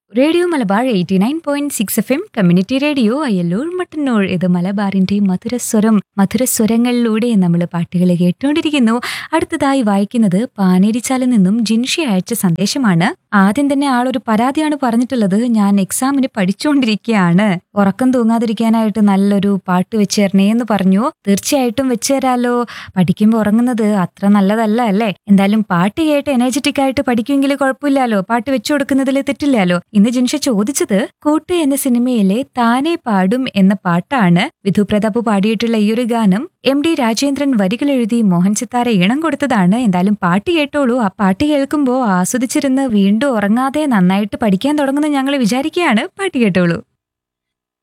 radio Malabar eighty nine point six F M community radio Ayyallur Mattannur ഇത് മലബാറിന്റെ മധുരസ്വരം മധുരസ്വരങ്ങളിലൂടെ നമ്മൾ പാട്ടുകൾ കേട്ടുകൊണ്ടിരിക്കുന്നു അടുത്തതായി വായിക്കുന്നത് പാനേരിച്ചാലിൽ നിന്നും ജിൻഷി അയച്ച സന്ദേശമാണ് ആദ്യം തന്നെ ആളൊരു പരാതിയാണ് പറഞ്ഞിട്ടുള്ളത് ഞാൻ എക്സാമിന് പഠിച്ചുകൊണ്ടിരിക്കുകയാണ് ഉറക്കം തൂങ്ങാതിരിക്കാനായിട്ട് നല്ലൊരു പാട്ട് വെച്ചേരണേ എന്ന് പറഞ്ഞു തീർച്ചയായിട്ടും വെച്ചുതരാലോ പഠിക്കുമ്പോൾ ഉറങ്ങുന്നത് അത്ര നല്ലതല്ല അല്ലേ എന്തായാലും പാട്ട് കേട്ട് എനർജറ്റിക് ആയിട്ട് പഠിക്കുമെങ്കിൽ കുഴപ്പമില്ലല്ലോ പാട്ട് വെച്ചു കൊടുക്കുന്നതിൽ തെറ്റില്ലല്ലോ ഇന്ന് ജിൻഷ ചോദിച്ചത് കൂട്ട് എന്ന സിനിമയിലെ താനെ പാടും എന്ന പാട്ടാണ് വിധു പ്രതാപ് പാടിയിട്ടുള്ള ഈ ഒരു ഗാനം എം ഡി രാജേന്ദ്രൻ വരികൾ എഴുതി മോഹൻ സിത്താര ഇണം കൊടുത്തതാണ് എന്തായാലും പാട്ട് കേട്ടോളൂ ആ പാട്ട് കേൾക്കുമ്പോൾ ആസ്വദിച്ചിരുന്ന് വീണ്ടും ഉറങ്ങാതെ നന്നായിട്ട് പഠിക്കാൻ തുടങ്ങുന്ന ഞങ്ങൾ വിചാരിക്കുകയാണ് പാട്ട് കേട്ടോളൂ